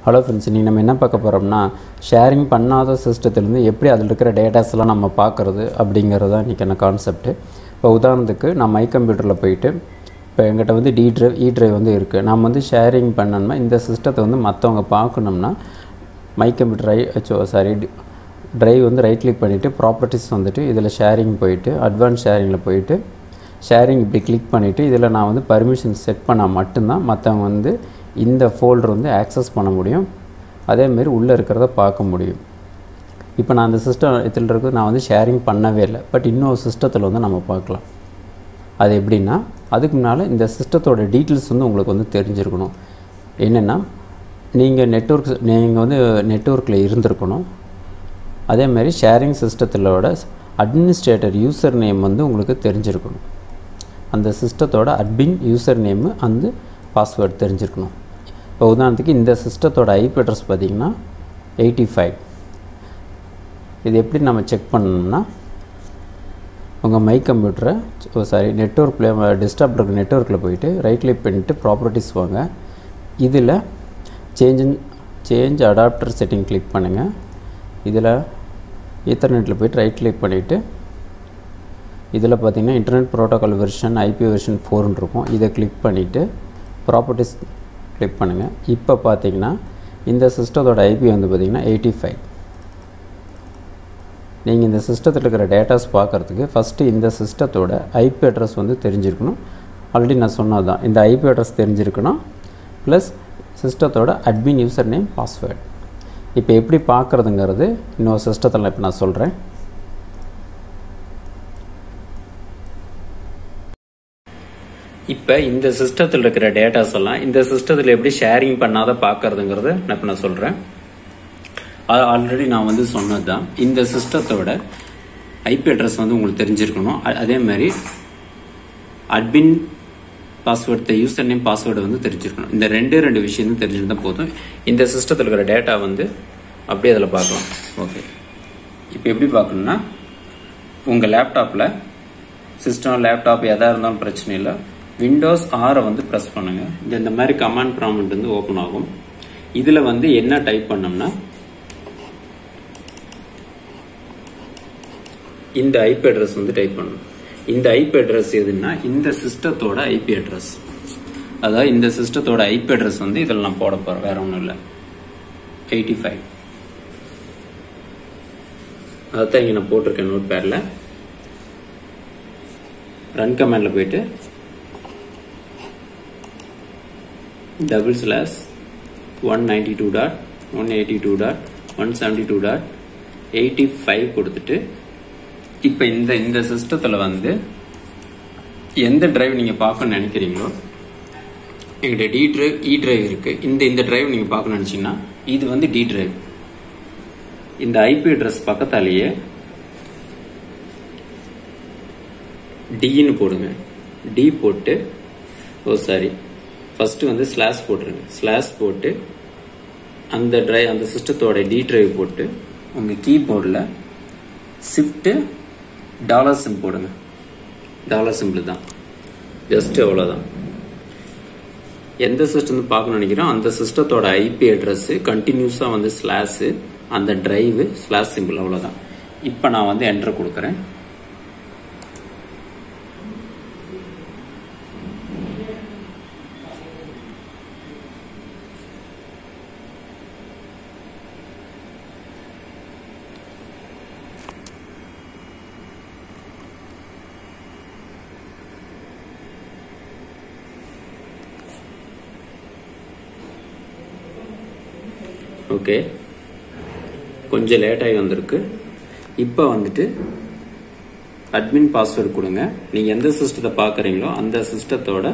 hello friends இன்றைக்கி நம்ம என்ன பார்க்க போகிறோம்னா ஷேரிங் பண்ணாத சிஸ்டத்துலேருந்து எப்படி அதில் இருக்கிற டேட்டாஸ்லாம் நம்ம பார்க்குறது அப்படிங்கிறது தான் இன்றைக்கான கான்செப்ட்டு இப்போ உதாரணத்துக்கு நான் மை கம்ப்யூட்டரில் போயிட்டு இப்போ எங்கிட்ட வந்து டி ட்ரைவ் இ ட்ரைவ் வந்து இருக்குது நம்ம வந்து ஷேரிங் பண்ணணும்னா இந்த சிஸ்டத்தை வந்து மற்றவங்க பார்க்கணும்னா மை கம்ப்யூட்டர் ஐ அச்சோ சாரி ட்ரைவ் வந்து ரைட் கிளிக் பண்ணிவிட்டு ப்ராப்பர்ட்டிஸ் வந்துட்டு இதில் ஷேரிங் போயிட்டு அட்வான்ஸ் ஷேரிங்கில் போயிட்டு ஷேரிங் இப்படி கிளிக் பண்ணிவிட்டு இதில் நான் வந்து பர்மிஷன் செட் பண்ணால் மட்டும்தான் மற்றவங்க வந்து இந்த ஃபோல்டர் வந்து ஆக்சஸ் பண்ண முடியும் அதேமாரி உள்ளே இருக்கிறத பார்க்க முடியும் இப்போ நான் அந்த சிஸ்டம் இதில் இருக்கிறது நான் வந்து ஷேரிங் பண்ணவே இல்லை பட் இன்னொரு சிஸ்டத்தில் வந்து நம்ம பார்க்கலாம் அது எப்படின்னா அதுக்கு முன்னால் இந்த சிஸ்டத்தோட டீட்டெயில்ஸ் வந்து உங்களுக்கு வந்து தெரிஞ்சிருக்கணும் என்னென்னா நீங்கள் நெட்ஒர்க் நீங்கள் வந்து நெட்ஒர்க்கில் இருந்திருக்கணும் அதேமாதிரி ஷேரிங் சிஸ்டத்திலோட அட்மினிஸ்ட்ரேட்டர் யூசர் நேம் வந்து உங்களுக்கு தெரிஞ்சிருக்கணும் அந்த சிஸ்டத்தோட அட்மின் யூசர் நேமு அந்த பாஸ்வேர்டு தெரிஞ்சிருக்கணும் இப்போ உதாரணத்துக்கு இந்த சிஸ்டத்தோட ஐபி அட்ரஸ் பார்த்திங்கன்னா எயிட்டி ஃபைவ் இது எப்படி நம்ம செக் பண்ணணும்னா உங்கள் மை கம்ப்யூட்டரை ஓ சாரி நெட்ஒர்க்கில் டெஸ்க்டாப் இருக்கிற நெட்ஒர்க்கில் போயிட்டு ரைட் கிளிக் பண்ணிவிட்டு ப்ராப்பர்ட்டிஸ் வாங்க இதில் change change adapter setting click பண்ணுங்கள் இதில் ஈத்தர்நெட்டில் போய்ட்டு ரைட் கிளிக் பண்ணிவிட்டு இதில் பார்த்தீங்கன்னா internet protocol version IP version ஃபோர்னு இருக்கும் இதை கிளிக் பண்ணிவிட்டு ப்ராப்பர்ட்டிஸ் கிளிக் பண்ணுங்கள் இப்போ பார்த்தீங்கன்னா இந்த சிஸ்டத்தோட ஐபி வந்து பார்த்திங்கன்னா எயிட்டி ஃபைவ் நீங்கள் இந்த சிஸ்டத்தில் இருக்கிற டேட்டாஸ் பார்க்குறதுக்கு ஃபஸ்ட்டு இந்த சிஸ்டத்தோட ஐபி அட்ரஸ் வந்து தெரிஞ்சிருக்கணும் ஆல்ரெடி நான் சொன்னது தான் இந்த ஐபி அட்ரஸ் தெரிஞ்சிருக்கணும் ப்ளஸ் சிஸ்டத்தோட அட்மின் யூசர் நேம் பாஸ்வேர்டு இப்போ எப்படி பார்க்குறதுங்கிறது இன்னொரு சிஸ்டத்தில் இப்போ நான் சொல்கிறேன் இப்போ இந்த சிஸ்டத்தில் இருக்கிற டேட்டாஸ் எல்லாம் இந்த சிஸ்டத்தில் எப்படி ஷேரிங் பண்ணாத பார்க்கறதுங்கிறத நான் இப்போ நான் சொல்கிறேன் ஆல்ரெடி நான் வந்து சொன்னது தான் இந்த சிஸ்டத்தோட ஐபி அட்ரஸ் வந்து உங்களுக்கு தெரிஞ்சிருக்கணும் அதே மாதிரி admin password user name password வந்து தெரிஞ்சிருக்கணும் இந்த ரெண்டே ரெண்டு விஷயம் தெரிஞ்சிருந்தா போதும் இந்த சிஸ்டத்தில் இருக்கிற டேட்டா வந்து அப்படியே அதில் பார்க்கலாம் ஓகே இப்போ எப்படி பார்க்கணும்னா உங்கள் லேப்டாப்பில் சிஸ்டம் லேப்டாப் எதாக இருந்தாலும் பிரச்சனை இல்லை விண்டோஸ் ஆரை வந்து ப்ரெஸ் பண்ணுங்கள் இந்த இந்த மாதிரி கமாண்ட் ப்ராம்ப்ட் வந்து ஓப்பன் ஆகும் இதில் வந்து என்ன டைப் பண்ணோம்னா இந்த ஐபி அட்ரஸ் வந்து டைப் பண்ணணும் இந்த ஐபி அட்ரஸ் எதுன்னா இந்த சிஸ்டத்தோட ஐபி அட்ரஸ் அதாவது இந்த சிஸ்டத்தோட ஐபி அட்ரஸ் வந்து இதில் நான் போட போகிறேன் வேற ஒன்றும் இல்லை எயிட்டி ஃபைவ் அதான் இங்கே நான் போட்டிருக்கேன் நோட் பேரில் ரன் கமாண்டில் போயிட்டு double slash one ninety two dot one eighty two dot one seventy two dot eighty five கொடுத்துட்டு இப்போ இந்த இந்த சிஸ்டத்தில் வந்து எந்த டிரைவ் நீங்கள் பார்க்கணும்னு நினைக்கிறீங்களோ எங்கிட்ட டி டிரைவ் இ டிரைவ் இருக்குது இந்த இந்த டிரைவ் நீங்கள் பார்க்கணும்னு நினச்சிங்கன்னா இது வந்து டி டிரைவ் இந்த ஐபி அட்ரஸ் பக்கத்தாலேயே டின்னு போடுங்க டி போட்டு ஓ சாரி ஃபர்ஸ்ட் வந்து ஸ்லாஷ் போட்டுருங்க ஸ்லாஷ் போட்டு அந்த ட்ரைவ் அந்த சிஸ்டத்தோட டி டிரைவ் போட்டு உங்கள் கீபோர்டில் ஷிஃப்ட்டு டாலர் சிம் போடுங்க டாலர் சிம்பிள் தான் ஜஸ்ட் அவ்வளோதான் எந்த சிஸ்டம் பார்க்கணும்னு நினைக்கிறோம் அந்த சிஸ்டத்தோட ஐபி அட்ரஸ் கண்டினியூஸாக வந்து ஸ்லாஷு அந்த டிரைவு ஸ்லாஷ் சிம்பிள் அவ்வளோதான் இப்போ நான் வந்து என்ட்ரு கொடுக்குறேன் ஓகே கொஞ்சம் லேட்டாகி வந்திருக்கு இப்போ வந்துட்டு அட்மின் பாஸ்வேர்டு கொடுங்க நீங்கள் எந்த சிஸ்டத்தை பார்க்குறீங்களோ அந்த சிஸ்டத்தோட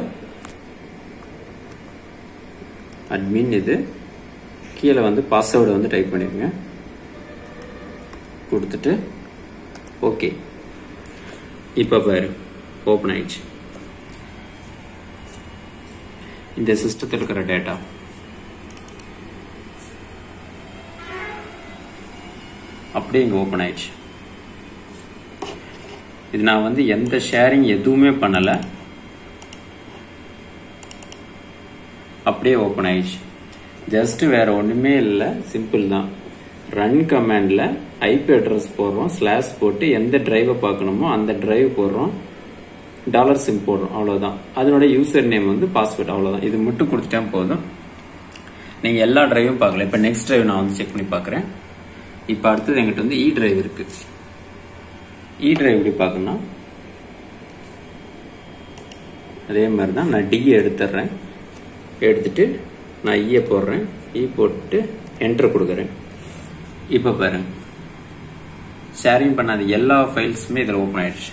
அட்மின் இது கீழே வந்து பாஸ்வேர்டு வந்து டைப் பண்ணிடுங்க கொடுத்துட்டு ஓகே இப்போ பாரு ஓப்பன் ஆயிடுச்சு இந்த சிஸ்டத்தில் இருக்கிற டேட்டா அப்படியே இங்கே ஓப்பன் ஆயிடுச்சு இது நான் வந்து எந்த ஷேரிங் எதுவுமே பண்ணலை அப்படியே ஓப்பன் ஆயிடுச்சு ஜஸ்ட் வேற ஒண்ணுமே இல்லை சிம்பிள் தான் ரன் கமாண்ட்ல ஐபி அட்ரஸ் போடுறோம் ஸ்லாஷ் போட்டு எந்த டிரைவை பார்க்கணுமோ அந்த டிரைவ் போடுறோம் டாலர் சிம் போடுறோம் அவ்வளவுதான் அதனோட யூசர் நேம் வந்து பாஸ்வேர்ட் அவ்வளவுதான் இது மட்டும் கொடுத்துட்டா போதும் நீங்க எல்லா டிரைவும் பார்க்கல இப்ப நெக்ஸ்ட் டிரைவ் நான் வந்து செக் பண்ணி பார்க்கறேன் இப்ப அடுத்தது எங்கிட்ட வந்து இ டிரைவ் இருக்கு இ டிரைவ் எப்படி பார்க்கணும்னா அதே மாதிரி தான் நான் டி எடுத்துடுறேன் எடுத்துட்டு நான் ஈயை போடுறேன் ஈ போட்டு என்டர் கொடுக்குறேன் இப்போ பாருங்க ஷேரிங் பண்ணாத எல்லா ஃபைல்ஸுமே இதில் ஓப்பன் ஆயிடுச்சு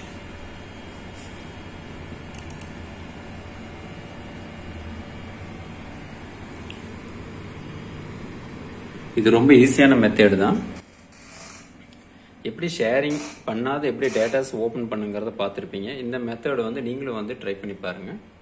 இது ரொம்ப ஈஸியான மெத்தேடு தான் எப்படி ஷேரிங் பண்ணாத எப்படி டேட்டாஸ் ஓப்பன் பண்ணுங்கிறத பார்த்துருப்பீங்க இந்த மெத்தட் வந்து நீங்களும் வந்து ட்ரை பண்ணி பாருங்கள்